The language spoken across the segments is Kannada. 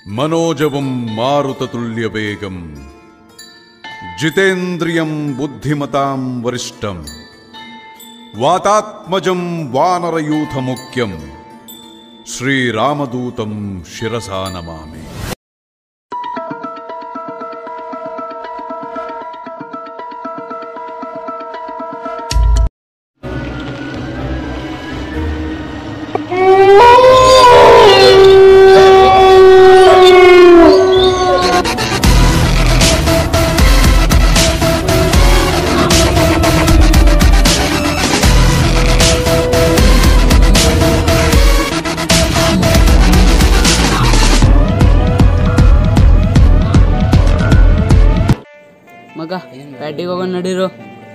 मनोजवं मारुततुल्यवेगं जितेन्द्रियं बुद्धिमतां वरिष्ठं वातात्मजं वानरयूथमुख्यं श्रीरामदूतं शिरसा नमामि ಮಗ ಪ್ಯಾಟಿಗೆ ಹೋಗೋಣ ನಡೀರು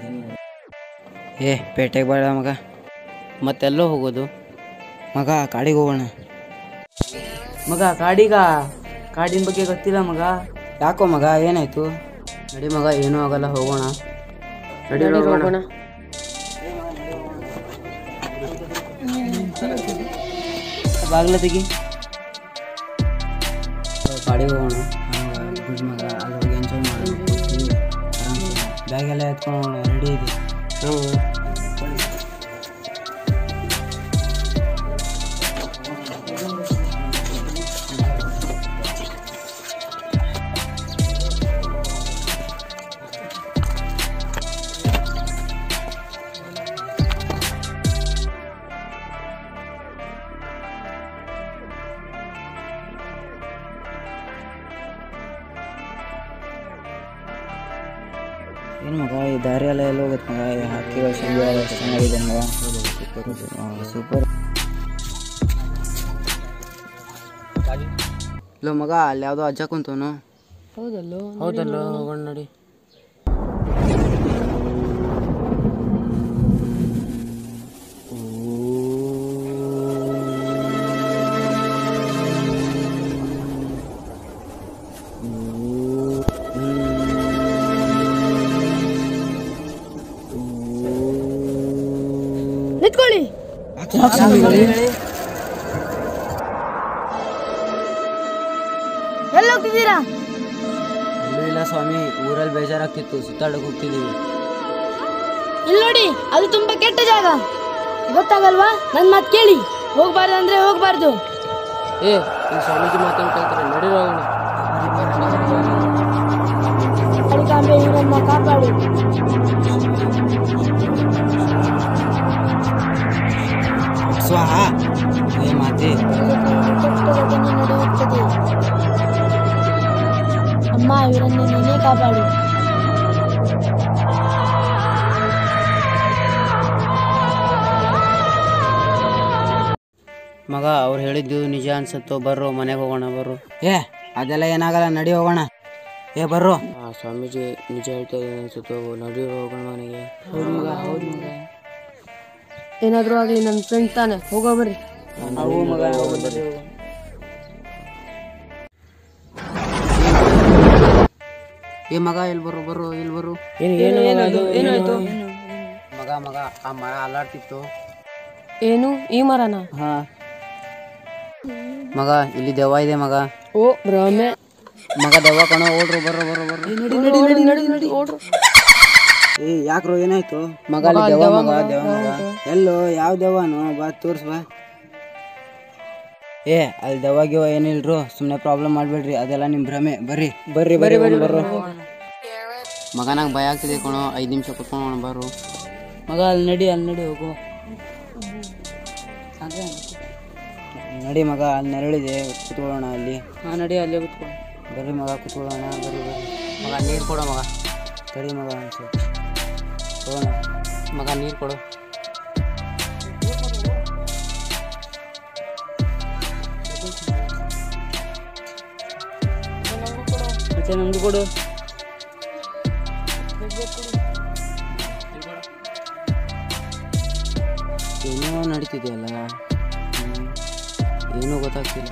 ಏ ಪೇಟೆಗೆ ಬೇಡ ಮಗ ಮತ್ತೆಲ್ಲೋ ಹೋಗೋದು ಮಗ ಕಾಡಿಗೆ ಹೋಗೋಣ ಮಗ ಕಾಡಿಗ ಕಾಡಿನ ಬಗ್ಗೆ ಗೊತ್ತಿಲ್ಲ ಮಗ ಯಾಕೋ ಮಗ ಏನಾಯ್ತು ನಡಿ ಮಗ ಏನೂ ಆಗಲ್ಲ ಹೋಗೋಣ ನಡಿ ಹೋಗೋಣ ಬಾಗ್ಲ ತೆಗಿ ಕಾಡಿಗೆ ಹೋಗೋಣ ಬಿಡ್ ಮಗ ಅಲ್ಲಿ ಹೋಗಿ ಎಂಜಾಯ್ ಮಾಡೋಣ ಬ್ಯಾಗ್ ಎಲ್ಲ ಎತ್ಕೊಂಡು ರೆಡಿ ಇದೆ ಏನು ಮಗ ಈ ದಾರಿ ಎಲ್ಲ ಎಲ್ಲ ಹೋಗುತ್ತೆ ಮಗ ಈ ಹಾಕಿರೋ ಶಂಗೆ ಎಲ್ಲ ಎಷ್ಟು ಚೆನ್ನಾಗಿದೆ ಮಗ ಸೂಪರ್ ಲೋ ಮಗ ಅಲ್ಲಿ ಯಾವುದೋ ಅಜ್ಜ ಕುಂತವನು ಹೌದಲ್ಲ ಹೋಗೋಣ ನಡಿ ನಿಂತ್ಕೊಳ್ಳಿ ಎಲ್ಲಿ ಹೋಗ್ತಿದ್ದೀರಾ ಎಲ್ಲೂ ಇಲ್ಲ ಸ್ವಾಮಿ ಊರಲ್ಲಿ ಬೇಜಾರಾಗ್ತಿತ್ತು ಸುತ್ತಾಡಕ್ಕೆ ಹೋಗ್ತಿದ್ದೀವಿ ಇಲ್ಲಿ ನೋಡಿ ಅದು ತುಂಬಾ ಕೆಟ್ಟ ಜಾಗ ಗೊತ್ತಾಗಲ್ವಾ ನನ್ ಮಾತು ಕೇಳಿ ಹೋಗ್ಬಾರ್ದು ಅಂದ್ರೆ ಹೋಗ್ಬಾರ್ದು ಏ ಈ ಸ್ವಾಮೀಜಿ ಮಾತನ್ನು ಕೇಳ್ತಾರೆ ನಡೀರೋ ಹೋಗೋಣ ಅಡಿಕಾಂಬೆ ಇವರನ್ನ ಕಾಪಾಡಿ ಸ್ವಾಹ ಏ ಮಾತೆ ಕೆಟ್ಟ ಘಟನೆ ನಡೆಯುತ್ತದೆ ಅಮ್ಮ ಇವರನ್ನು ನೀನೇ ಕಾಪಾಡು ಮಗ ಅವ್ರು ಹೇಳಿದ್ದು ನಿಜ ಅನ್ಸತ್ತೋ ಬರ್ರೋ ಮನೆಗೆ ಹೋಗೋಣ ಬರ್ರೋ ಏ ಅದೆಲ್ಲ ಏನಾಗಲ್ಲ ನಡಿ ಹೋಗೋಣ ಏ ಬರ್ರೋ ಆ ಸ್ವಾಮೀಜಿ ನಿಜ ಹೇಳ್ತಾ ಇದೆ ಅನ್ಸುತ್ತೋ ನಡಿ ಹೋಗೋಣ ಮನೆಗೆ ಹೌದು ಮಗ ಹೌದು ಮಗ ಏನಾದ್ರೂ ಆಗ್ಲಿ ನನ್ನ ಫ್ರೆಂಡ್ ತಾನೆ ಹೋಗೋ ಬರ್ರಿ ಏ ಮಗ ಇಲ್ಲಿ ಬರು ಬರು ಇಲ್ಲಿ ಬರು ಏನಾಯ್ತು ಮಗ ಮಗ ಆ ಮರ ಅಲ್ಲಾಡ್ತಿತ್ತು ಏನು ಈ ಮರನ ಹಾ ಮಗ ಇಲ್ಲಿ ದೆವ್ವ ಇದೆ ಮಗ ಓ ಭ್ರಮೆ ಮಗ ದೆವ್ವ ಕಣ ಓಡ್ರು ಬರ್ರು ಬರ್ರು ಬರ್ರು ನಡಿ ನಡಿ ನಡಿ ಓಡ್ರು ಏ ಯಾಕ್ರೋ ಏನಾಯ್ತು ಮಗ ಅಲ್ಲಿ ದೆವ್ವ ಮಗ ದೇವ ಮಗ ಎಲ್ಲೋ ಯಾವ ದೇವನು ಬಾ ತೋರ್ಸ್ ಬಾ ಏ ಅಲ್ಲಿ ದೆವ್ವ ಗಿವ ಏನಿಲ್ರು ಸುಮ್ಮನೆ ಪ್ರಾಬ್ಲಮ್ ಮಾಡ್ಬೇಡ್ರಿ ಅದೆಲ್ಲ ನಿಮ್ ಭ್ರಮೆ ಬರ್ರಿ ಬರ್ರಿ ಬರ್ರಿ ಬರ್ರಿ ಬರ್ರಿ ಮಗ ನಂಗೆ ಭಯ ಆಗ್ತಿದೆ ಕಣೋ ಐದು ನಿಮಿಷ ಕುತ್ಕೊಂಡು ಬರು ಮಗ ಅಲ್ಲಿ ನಡಿ ಅಲ್ಲಿ ನಡಿ ಹೋಗು ನಡಿ ಮಗ ಅಲ್ಲಿ ನೆರಳಿದೆ ಕುತ್ಕೊಳ್ಳೋಣ ಅಲ್ಲಿ ಹಾ ನಡಿ ಅಲ್ಲೇ ಕುತ್ಕೊಂಡು ಬರ್ರಿ ಮಗ ಕುತ್ಕೊಳ್ಳೋಣ ಬರ್ರಿ ಬರ್ರಿ ಮಗ ನೀರು ಕೊಡು ಮಗ ತಡಿ ಮಗ ಅನ್ಸುತ್ತೆ ತಗೋಣ ಮಗ ನೀರು ಕೊಡು ಮತ್ತೆ ನಂದು ಕೊಡು ಏನೋ ನಡೀತಿದೆಯಲ್ಲ ಹ್ಮ್. ಏನೂ ಗೊತ್ತಾಗ್ತಿಲ್ಲ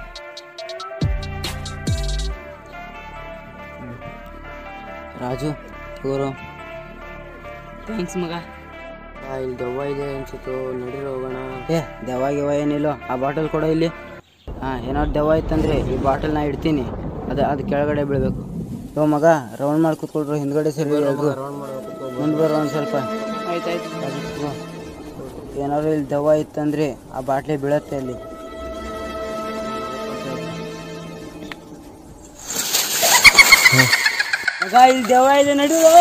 ಹ್ಮ್. ರಾಜು ತಗೋರು ಥ್ಯಾಂಕ್ಸ್ ಮಗ ಇಲ್ಲಿ ದೆವ್ವ ಇದೆ ಅನ್ಸುತ್ತೋ ನಡೀರಿ ಹೋಗೋಣ ಏ ದೆವ್ವ ಗಿವ ಏನಿಲ್ಲ ಆ ಬಾಟಲ್ ಕೊಡೋ ಇಲ್ಲಿ ಹಾಂ ಏನಾದ್ರು ದೆವ್ವ ಇತ್ತಂದ್ರೆ ಈ ಬಾಟಲ್ ನಾ ಇಡ್ತೀನಿ ಅದು ಅದು ಕೆಳಗಡೆ ಬೀಳಬೇಕು ಓ ಮಗ ರೌಂಡ್ ಮಾಡಿ ಕೂತ್ಕೊಳ್ರು ಹಿಂದ್ಗಡೆ ಸರಿ ಮುಂದೆ ಬರೋ ಒಂದು ಸ್ವಲ್ಪ ಆಯ್ತಾಯ್ತು ಏನಾದ್ರು ಇಲ್ಲಿ ದೆವ್ವ ಇತ್ತಂದ್ರೆ ಆ ಬಾಟ್ಲಿ ಬೀಳತ್ತೆ ಅಲ್ಲಿ ಮಗ ಇಲ್ಲಿ ದೆವ್ವ ಇದೆ ನಡುವೆ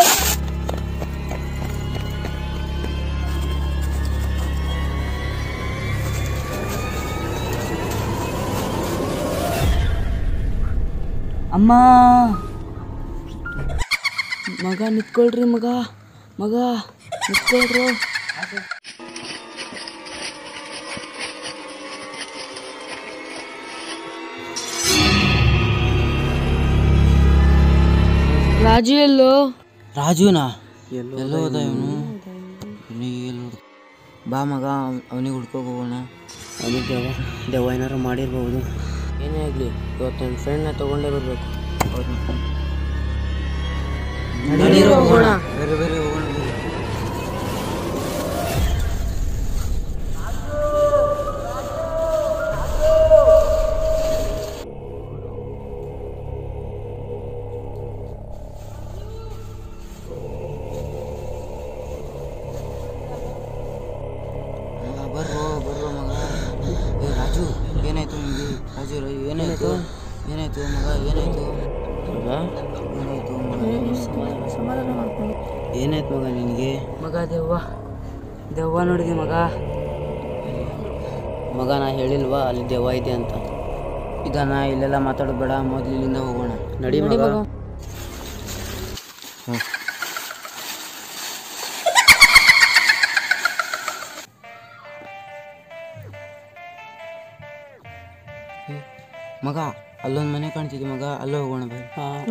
ಅಮ್ಮ ಮಗ ನಿಂತ್ಕೊಳ್ರಿ ಮಗ ಮಗ ನಿಂತ್ಕೊಳ್ರು ರಾಜು ಎಲ್ಲೋ ರಾಜುನಾ ಎಲ್ಲೋ ಹೋದ ಇವನು ಅವನಿಗೆ ಎಲ್ಲಿ ಹುಡ್ ಬಾ ಮಗ ಅವನಿಗೆ ಹುಡ್ಕೋಕ್ ಹೋಗೋಣ ಅವನಿಗೆ ದೆವ್ವ ದೆವ್ವ ಏನಾರು ಮಾಡಿರ್ಬೋದು ಏನೇ ಆಗಲಿ ಇವತ್ತು ನನ್ನ ಫ್ರೆಂಡ್ನ ತಗೊಂಡೇ ಬರಬೇಕು ಹೋಗೋಣ ಬೇರೆ ಬೇರೆ ಹೋಗೋಣ ಬಿಡು. ಮಗ, ಬರ್ರೋ ಬರ್ರೋ ಮಗ ಏ ರಾಜು ಏನಾಯ್ತು ನಿಮಗೆ ರಾಜು ರಾಜು ಏನಾಯ್ತು ಏನಾಯ್ತು ಮಗ ಏನಾಯ್ತು ಮಗ ಏನಾಯ್ತು ಮಗ ಏನಾಯ್ತು ಮಗ ನಿನಗೆ ಮಗ ದೆವ್ವ ದೆವ್ವ ನೋಡಿದಿ ಮಗ ಮಗ ನಾ ಹೇಳಿಲ್ವಾ ಅಲ್ಲಿ ದೆವ್ವ ಇದೆ ಅಂತ ಇದನ್ನ ಇಲ್ಲೆಲ್ಲ ಮಾತಾಡೋದು ಬೇಡ ಮೊದ್ಲು ಇಲ್ಲಿಂದ ಹೋಗೋಣ ನಡಿ ಮಗ ಹ್ಮ್. ಏ, ಮಗ ಅಲ್ಲೊಂದು ಮನೆ ಕಾಣ್ತಿದೆ ಮಗ ಅಲ್ಲೇ ಹೋಗೋಣ ಬೈ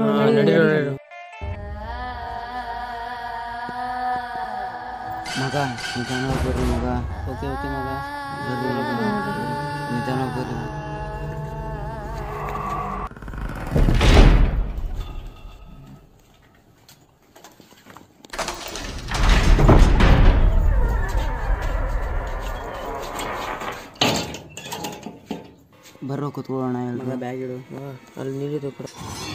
ಮಗ ನಿಧಾನ ಬರ್ರಿ ಮಗ ಓಕೆ ಓಕೆ ಮಗ ಬರ್ರಿ ನಿಧಾನ ಬರ್ರಿ ಬರ್ರೋ ಕುತ್ಕೊಳ್ಳೋಣ ಎಲ್ರು ಬ್ಯಾಗ್ ಇಡು ಅಲ್ಲಿ ನೀರಿದೆ ಕೂಡ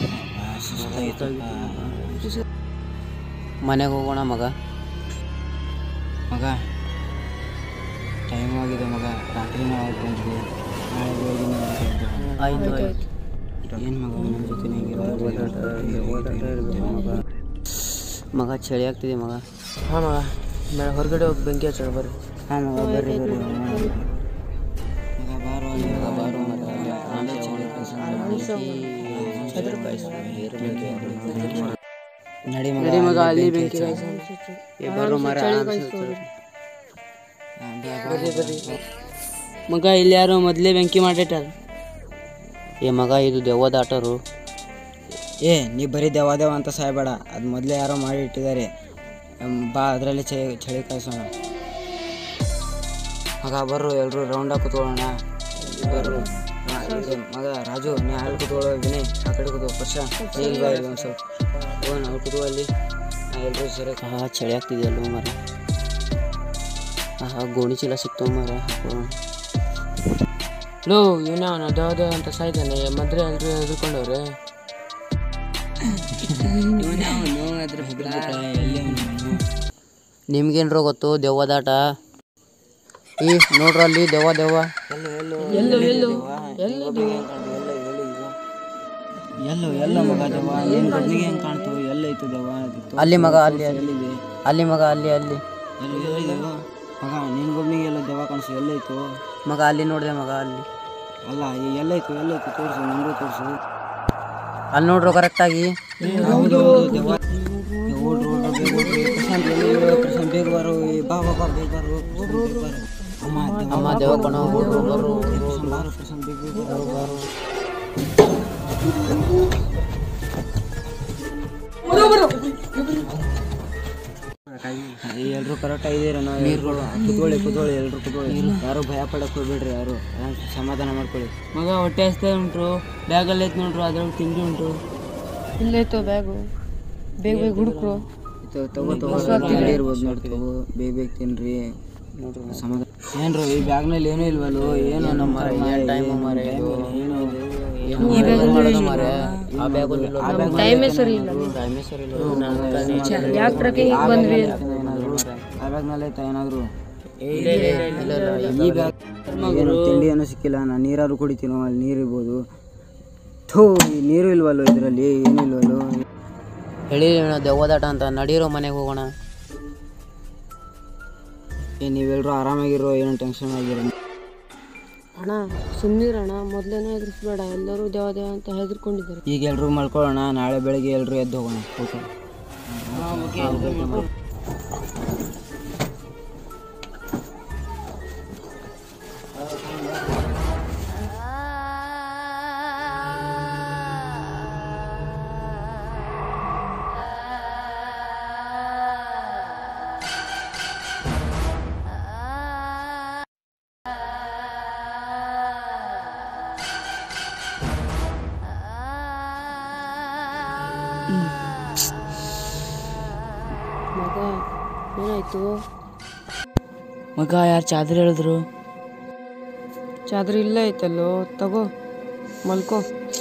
ಮನೆಗೆ ಹೋಗೋಣ ಮಗ ಮಗ ಟೈಮ್ ಆಗಿದೆ ಮಗ ರಾತ್ರಿ ನಾವು ಬಂದ್ವಿ ನಾಳೆ ಬೆಳಗ್ಗೆ ಆಯ್ತು ಆಯ್ತು ಏನು ಮಗ ನನ್ನ ಜೊತೆ ಮಗ ಮಗ ಚಳಿ ಆಗ್ತಿದೆ ಮಗ ಹಾಂ ಮಗ ಬೇಡ ಹೊರಗಡೆ ಹೋಗಿ ಬೆಂಕಿ ಹಚ್ಚೋಣ ಬರ್ರಿ ಹಾಂ ಮಗ ಬರ್ರಿ ಬರ್ರಿ ಮಗ ಬಾರೋ ಅಲ್ಲಿ ಮಗ ಬಾರೋ ಮಗ ಆರಾಮ್ಸೆ ಚಳಿ ನಡಿ ಮಗ ನಡಿ ಮಗ ಅಲ್ಲಿ ಬೆಂಕಿ ಹಚ್ಚೋಣ. ಕಾಯ್ಸೋಣ. ಏ ಬರೋ ಮರ ಬರ್ರಿ ಬರ್ರಿ ಮಗ ಇಲ್ಲಿ ಯಾರೋ ಮೊದಲೇ ಬೆಂಕಿ ಮಾಡಿಟ್ಟಾರ ಏ ಮಗ ಇದು ದೆವ್ವದ ಆಟರು ಏ ನೀ ಬರೀ ದೆವ್ವ ದೆವ್ವ ಅಂತ ಸಾಯ್ಬೇಡ ಅದು ಮೊದಲೇ ಯಾರೋ ಮಾಡಿ ಇಟ್ಟಿದ್ದಾರೆ ಹ್ಮ್, ಬಾ ಅದರಲ್ಲಿ ಚಳಿ ಚಳಿ ಕಾಯಿಸೋಣ ಮಗ ಬರ್ರು ಎಲ್ಲರೂ ರೌಂಡ್ ಹಾಕಿ ಕೂತ್ಕೊಳ್ಳೋಣ ಬರ್ರು ಹಾ, ಇದು ಮಗ ರಾಜು ನೀ ಅಲ್ಲಿ ಕೂತ್ಕೊಳ್ಳೋ ವಿನಯ್ ಆ ಕಡೆ ಕೂತ್ಕೋ ಪರ್ಷ ಇಲ್ಲಿ ಬಾ ಇಲ್ಲಿ ಒಂದು ಸ್ವಲ್ಪ ಹೋಗೋಣ ಅವ್ರು ಕೂತ್ಕೋ ಅಲ್ಲಿ ಎಲ್ಲರೂ ಸರಿ ಹಾಂ ಚಳಿ ಆಗ್ತಿದೆ ಅಲ್ವ ಮರ ಹಾಂ ಗೋಣಿ ಚೀಲ ಸಿಕ್ತವ ಮರ ಹಾಕೋಣ ಲೋ ಇವನ ಅವನು ದೇವದ ಅಂತ ಸಾಯ್ತಾನೆ ಮದ್ರೆ ಎಲ್ರು ಹೆದರ್ಕೊಂಡವ್ರೆ ನಿಮ್ಗೇನ್ರೋ ಗೊತ್ತು ದೆವ್ವದಾಟ ಈ ನೋಡ್ರ ಅಲ್ಲಿ ದೆವ್ವ ದೆವ್ವ ಎಲ್ಲೋ ಎಲ್ಲೋ ಮಗ ದೆವ್ವ ಏನು ಕಣ್ಣಿಗೆ ಹೆಂಗೆ ಕಾಣ್ತು ಎಲ್ಲೈತು ದೆವ್ವ ಅಲ್ಲಿ ಮಗ ಅಲ್ಲಿ ಅಲ್ಲಿ ಅಲ್ಲಿ ಮಗ ಅಲ್ಲಿ ಅಲ್ಲಿ ಮಗ ನಿನ್ ಗೊಬ್ನಿಗೆ ಎಲ್ಲ ದೆವ್ವ ಕಾಣಿಸು ಎಲ್ಲೈತು ಮಗ ಅಲ್ಲಿ ನೋಡಿದೆ ಮಗ ಅಲ್ಲಿ ಅಲ್ಲ ಎಲ್ಲೈತು ಎಲ್ಲೈತು ತೋರಿಸು ನಮಗೂ ತೋರಿಸು ಅಲ್ಲಿ ನೋಡ್ರು ಕರೆಕ್ಟಾಗಿ ಹೌದು ಹೌದು ದೆವ್ವ ಓಡ್ರು ಓಡ್ರು ಬೇಗ ಓಡ್ರಿ ಪ್ರಶಾಂತ್ ಎಲ್ಲಿ ಇರೋ? ಪ್ರಶಾಂತ್ ಬೇಗ ಬರು ಏ, ಬಾ ಬಾ ಬಾ ಬೇಗ ಬರು ಪ್ರಶಾಂತ್ ಬೇಗ ಬರು ಅಮ್ಮ ಅಮ್ಮ ದೆವ್ವ ಕಣ ಓಡ್ರು ಬರು ಪ್ರಶಾಂತ್ ಬಾರು ಪ್ರಶಾಂತ್ ಬೇಗ ಬೇಗ ಬರು ಬಾರು ಎಲ್ರು ಕರೆಕ್ಟ್ ಆಗಿದ್ದೀರ ನೀರುಗಳು ಕುತ್ಕೊಳ್ಳಿ ಕುತ್ಕೊಳ್ಳಿ ಎಲ್ರು ಕುತ್ಕೊಳ್ಳಿ ಯಾರು ಭಯ ಪಡಕ್ ಹೋಗ್ಬೇಡ್ರಿ ಯಾರು ಯಾರು ಸಮಾಧಾನ ಮಾಡ್ಕೊಳ್ಳಿ ಮಗ ಹೊಟ್ಟೆ ಹಸ್ತಾ ಉಂಟು ಬ್ಯಾಗಲ್ಲಿ ಐತೆ ನೋಡ್ರು ಅದ್ರಲ್ಲಿ ತಿಂಡಿ ಉಂಟು ಇಲ್ಲೈತೋ ಬ್ಯಾಗು ಬೇಗ ಬೇಗ ಹುಡುಕ್ರು ಇದು ತಗೋ ತಗೋ ಗಾಡಿ ಇರ್ಬೋದು ನೋಡಿ ತಗೋ ಬೇಗ ಬೇಗ ತಿನ್ರಿ ನೋಡ್ರಿ ಸಮಾಧಾನ ಏನ್ರು ಈ ಬ್ಯಾಗ್ನಲ್ಲಿ ಏನೂ ಇಲ್ವಲ್ಲೋ ಏನು ನಮ್ಮ ಟೈಮ್ ಆ ಬ್ಯಾಗ್ ಟೈಮೇ ಸರಿ ಇಲ್ಲ ಟೈಮೇ ಸರಿ ಇಲ್ಲ ಯಾಕೆ ಟ್ರಕ್ಕಿಂಗ್ ಬಂದ್ವಿ ಆ ಬ್ಯಾಗ್ನಲ್ಲಿ ಐತಾ ಏನಾದ್ರು ಇಲ್ಲ ಇಲ್ಲ ಇಲ್ಲ ಈ ಬ್ಯಾಗ್ ಏನು ತಿಂಡಿ ಏನೂ ಸಿಕ್ಕಿಲ್ಲ ನಾನು ನೀರಾದ್ರು ಕುಡಿತೀನೋ ಅಲ್ಲಿ ನೀರು ಇರ್ಬೋದು ಥೂ ಈ ನೀರು ಇಲ್ವಲ್ಲೋ ಇದರಲ್ಲಿ ಏನೂ ಇಲ್ವಲ್ಲೋ ಹೇಳಿ ದೆವ್ವದಾಟ ಅಂತ ನಡೀರೋ ಮನೆಗೆ ಹೋಗೋಣ ಏ ನೀವೆಲ್ಲರೂ ಆರಾಮಾಗಿರೋ ಏನೋ ಟೆನ್ಷನ್ ಆಗಿರೋ ಅಣ್ಣ ಸುಮ್ಮನಿರಣ್ಣ ಮೊದಲೇನೋ ಹೆದರ್ಸ್ಬೇಡ ಎಲ್ಲರೂ ದೇವ ದೇವ ಅಂತ ಹೆದರ್ಕೊಂಡಿದ್ದಾರೆ ಈಗ ಎಲ್ರೂ ಮಲ್ಕೊಳ್ಳೋಣ ನಾಳೆ ಬೆಳಗ್ಗೆ ಎಲ್ಲರೂ ಎದ್ದು ಹೋಗೋಣ ಓಕೆ ಮಗ ಏನಾಯ್ತು ಮಗ ಯಾರು ಚಾದ್ರ ಹೇಳಿದ್ರು ಚಾದ್ರಿ ಇಲ್ಲೇ ಐತಲ್ಲೋ ತಗೋ ಮಲ್ಕೋ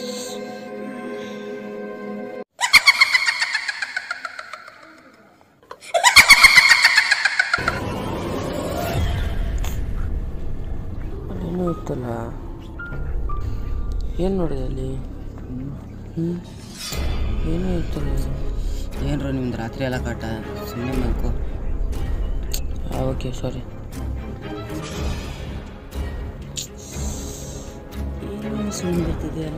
ಏನೂ ಇತ್ತಲ್ಲ ಏನು ನೋಡಿದೆ ಅಲ್ಲಿ ಹ್ಞೂ ಏನೂ ಇತ್ತಲ್ಲ ಏನ್ರ ನಿಮ್ದು ರಾತ್ರಿ ಎಲ್ಲ ಕಾಟ ಸುಮ್ಮನೆ ಮಲ್ಕೋ ಓಕೆ ಸಾರಿ ಏನು ಸುಮ್ಮನೆ ಬರ್ತಿದೆಯಲ್ಲ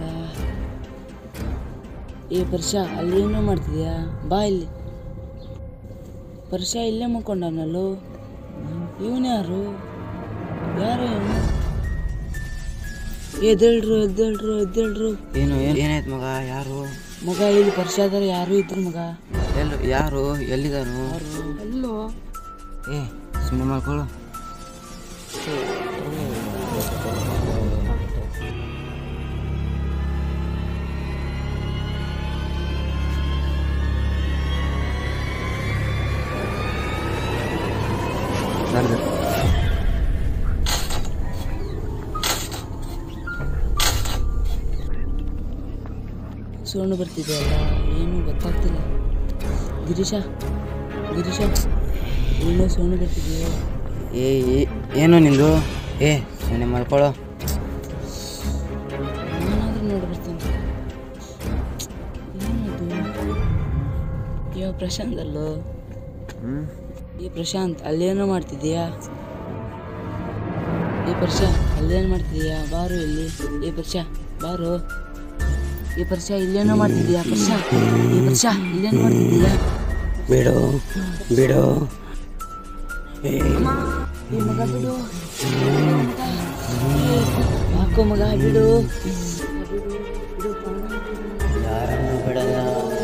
ಏ ಪರ್ಷ ಅಲ್ಲಿ ಏನೋ ಮಾಡ್ತಿದ್ಯಾ ಬಾ ಇಲ್ಲಿ ಪರ್ಷ ಇಲ್ಲೇ ಮಕ್ಕೊಂಡನಲ್ಲೋ ಇವನು ಯಾರು ಯಾರು ಇವನು ಎದ್ದೇಳ್ರು ಎದ್ದೇಳ್ರು ಎದ್ದೇಳ್ರು ಏನು ಏನಾಯ್ತು ಮಗ ಯಾರು ಮಗ ಇಲ್ಲಿ ಪರಿಚಯದಾರ ಯಾರು ಇದ್ರು ಮಗ ಎಲ್ಲಿ ಯಾರು ಎಲ್ಲಿದಾರು ಅಲ್ಲೋ ಏ ಸುಮ್ಮನೆ ಮಾಡ್ಕೊಳ್ಳು ಸೋಣು ಬರ್ತಿದೆಯಲ್ಲ ಏನು ಗೊತ್ತಾಗ್ತಿಲ್ಲ ಗಿರೀಶ ಗಿರೀಶ ಏನೋ ಸೋಣು ಬರ್ತಿದೆಯೋ ಏ ಏನೋ ನಿಂದು ಏ ಸುಮ್ಮನೆ ಮಲ್ಕೊಳ್ಳೋ ನಾನಾದ್ರೂ ನೋಡಿ ಬರ್ತೀನಿ ಏನದು ಇವ ಪ್ರಶಾಂತ್ ಅಲ್ಲೋ ಈ ಪ್ರಶಾಂತ್ ಅಲ್ಲೇನೋ ಮಾಡ್ತಿದ್ದೀಯಾ ಈ ಪರ್ಷ ಅಲ್ಲೇನು ಮಾಡ್ತಿದ್ದೀಯಾ ಬಾರು ಇಲ್ಲಿ ಈ ಪರ್ಷ ಬಾರು ಈ ಪರ್ಷ ಇಲ್ಲೇನೋ ಮಾಡ್ತಿದ್ದೀಯಾ ಪರ್ಷ ಈ ಪರ್ಷ ಇಲ್ಲೇನು ಮಾಡ್ತಿದ್ದೀಯಾ ಬಿಡು ಬಿಡು ಏ ಮಗ ಬಿಡು ಯಾಕೋ ಮಗ ಬಿಡು ಯಾರನ್ನು ಬಿಡಲ್ಲ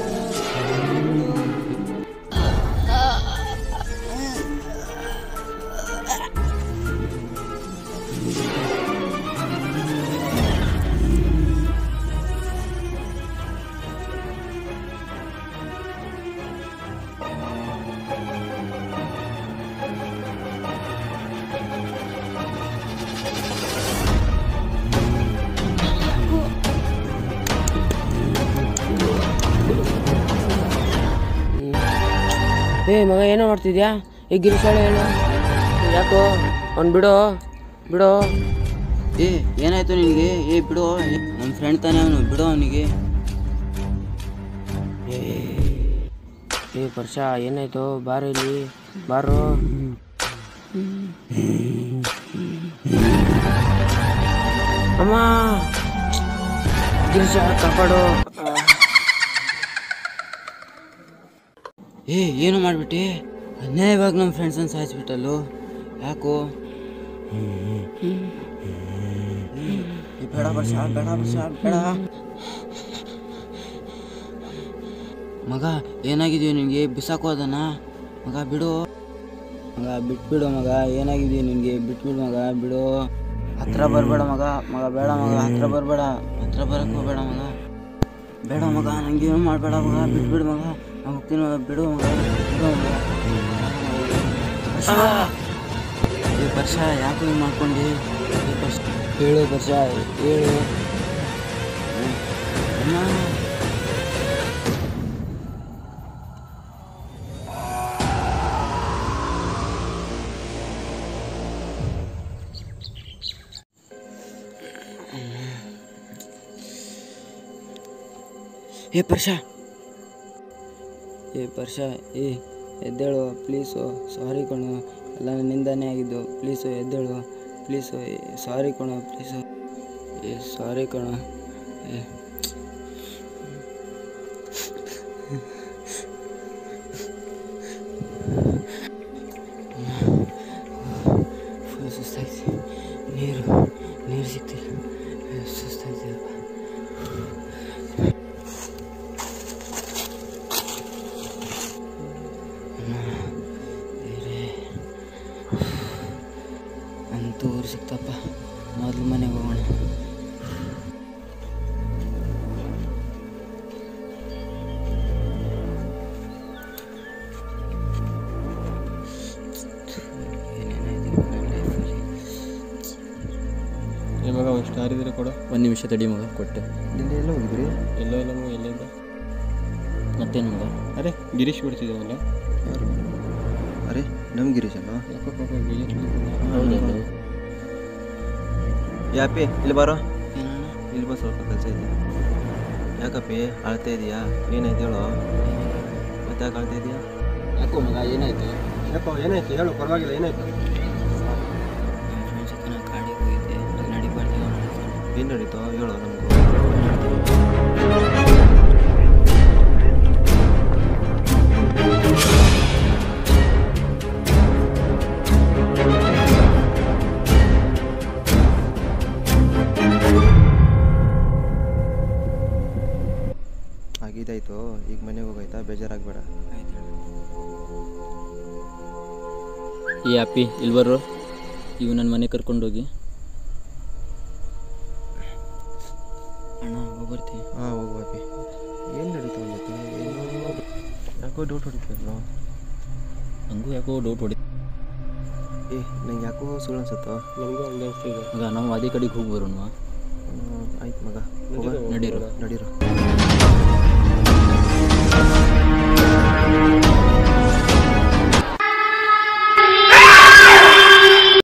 ಏ ಮಗ ಏನೋ ಮಾಡ್ತಿದ್ಯಾ ಏ ಗಿರಿಶಾಳೆ ಹೇಳು ಯಾಕೋ ಅವ್ನು ಬಿಡೋ ಬಿಡೋ ಏ ಏನಾಯ್ತು ನಿನಗೆ ಏ ಬಿಡೋ ನಮ್ಮ ಫ್ರೆಂಡ್ ತಾನೇ ಅವನು ಬಿಡೋ ಅವನಿಗೆ ಏ ಪರ್ಷ ಏನಾಯ್ತು ಬಾರೋ ಇಲ್ಲಿ ಬಾರೋ ಅಮ್ಮ ಗಿರಿಶ ಕಾಪಾಡು ಏ ಏನು ಮಾಡಿಬಿಟ್ಟೆ ಅನ್ಯಾಯವಾಗಿ ನಮ್ಮ ಫ್ರೆಂಡ್ಸನ್ನು ಸಾಯಿಸ್ಬಿಟ್ಟಲ್ಲೋ ಯಾಕೋ ಏ, ಬೇಡ ಬರ್ಷ ಬೇಡ ಬರ್ಷ ಬೇಡ ಮಗ ಏನಾಗಿದೆಯೋ ನಿನಗೆ ಬಿಸಾಕೋ ಅದನ್ನ ಮಗ ಬಿಡು ಮಗ ಬಿಟ್ಬಿಡು ಮಗ ಏನಾಗಿದೆಯೋ ನಿನಗೆ ಬಿಟ್ಬಿಡು ಮಗ ಬಿಡು ಹತ್ರ ಬರಬೇಡ ಮಗ ಮಗ ಬೇಡ ಮಗ ಹತ್ರ ಬರಬೇಡ ಹತ್ರ ಬರಕ್ಕೆ ಹೋಗ್ಬೇಡ ಮಗ ಬೇಡ ಮಗ ನನಗೇನು ಮಾಡಬೇಡ ಮಗ ಬಿಟ್ಬಿಡು ಮಗ ನಾನು ಹೋಗ್ತೀನಿ ಮಗ ಬಿಡು ಮಗ ಬಿಡು ಮಗ ವರ್ಷ ಏ ವರ್ಷ ಯಾಕೆ ಹಿಂಗೆ ಮಾಡ್ಕೊಂಡು ಏ ವರ್ಷ ಹೇಳು ವರ್ಷ ಹೇಳು ಏ ಪರ್ಷ ಏ ಪರ್ಷ ಏ ಎದ್ದೇಳು ಪ್ಲೀಸು ಸಾರಿ ಕಣು ಎಲ್ಲ ನನ್ನಿಂದಾನೇ ಆಗಿದ್ದು ಪ್ಲೀಸು ಎದ್ದೇಳು ಪ್ಲೀಸು ಸಾರಿ ಕಣು ಪ್ಲೀಸು ಏ ಸಾರಿ ಕಣು ಏ ಫುಲ್ ಸುಸ್ತಾಯ್ತು ನೀರು ನೀರು ಸಿಗ್ತಿಲ್ಲ ಸುಸ್ತಾಯ್ತು ಬೇರೆ ಅಂತೂ ಊರು ಸಿಕ್ತಪ್ಪ ಮೊದಲು ಮನೆಗೆ ಹೋಗೋಣ ಏನೇನಾಯ್ತು ನನ್ನ ಲೈಫಲ್ಲಿ ಏ ಮಗ ಒಂದು ಸ್ಟಾರ್ ಇದ್ರೆ ಕೊಡು ಒಂದು ನಿಮಿಷ ತಡಿ ಮಗ ಕೊಟ್ಟೆ ಇಲ್ಲಿ ಎಲ್ಲ ಹೋಗಿದ್ರಿ ಎಲ್ಲೋ ಇಲ್ಲ ಮಗ ಎಲ್ಲಿದ್ದ ಮತ್ತೇನು ಮಗ ಅರೆ ಗಿರೀಶ್ ಬಿಡ್ತಿದ್ದಾವಲ್ಲ ಯಾರು ಅರೆ ನಮ್ಮ ಗಿರೀಶನ ಯಾಕೋ ಪಾಪ ಬೇಜಾರು ಹೌದೌದು ಯಾಪಿ ಇಲ್ಲಿ ಬಾರೋ ಇಲ್ಲಿ ಬಾ ಸ್ವಲ್ಪ ಕೆಲಸ ಇದೆ ಯಾಕಪ್ಪಿ ಅಳ್ತಾ ಇದೀಯಾ ಏನಾಯ್ತು ಹೇಳು ಮತ್ತೆ ಯಾಕೆ ಅಳ್ತಾ ಇದೀಯಾ ಯಾಕೋ ಮಗ ಏನಾಯ್ತು ಯಾಕೋ ಏನಾಯ್ತು ಹೇಳು ಪರವಾಗಿಲ್ಲ ಏನಾಯ್ತು ಕಾಡಿಗೆ ಹೋಗಿದ್ದೆ ಏನು ನಡೀತು ಹೇಳು ನಮಗೂ ಆಗಿದ್ದಾಯ್ತು ಈಗ ಮನೆಗೆ ಹೋಗಾಯ್ತಾ ಬೇಜಾರಾಗಬೇಡ ಈ ಅಪ್ಪಿ ಇಲ್ಲಿ ಬರ್ರು ಇವು ನನ್ನ ಮನೆ ಕರ್ಕೊಂಡೋಗಿ ಅಣ್ಣ ಹೋಗ್ಬರ್ತೀವಿ ಹಾಂ ಹೋಗ್ಬಾಪಿ ಏನು ನಡೀತು ಮತ್ತೆ ಏನು ಯಾಕೋ ಡೌಟ್ ಹೊಡಿತೀರಲ್ಲ ಹಂಗೂ ಯಾಕೋ ಡೌಟ್ ಹೊಡಿ ಏ ನಂಗೆ ಯಾಕೋ ಸುಳ್ಳು ಅನ್ಸುತ್ತೋ ನನಗೂ ಹಂಗೆ ಅನಿಸ್ತಿದೆ ಮಗ ನಾವು ಅದೇ ಕಡೆಗೆ ಹೋಗಿ ಬರೋಣ ಆಯ್ತು ಮಗ ನಡೀರೋ. ನಡೀರು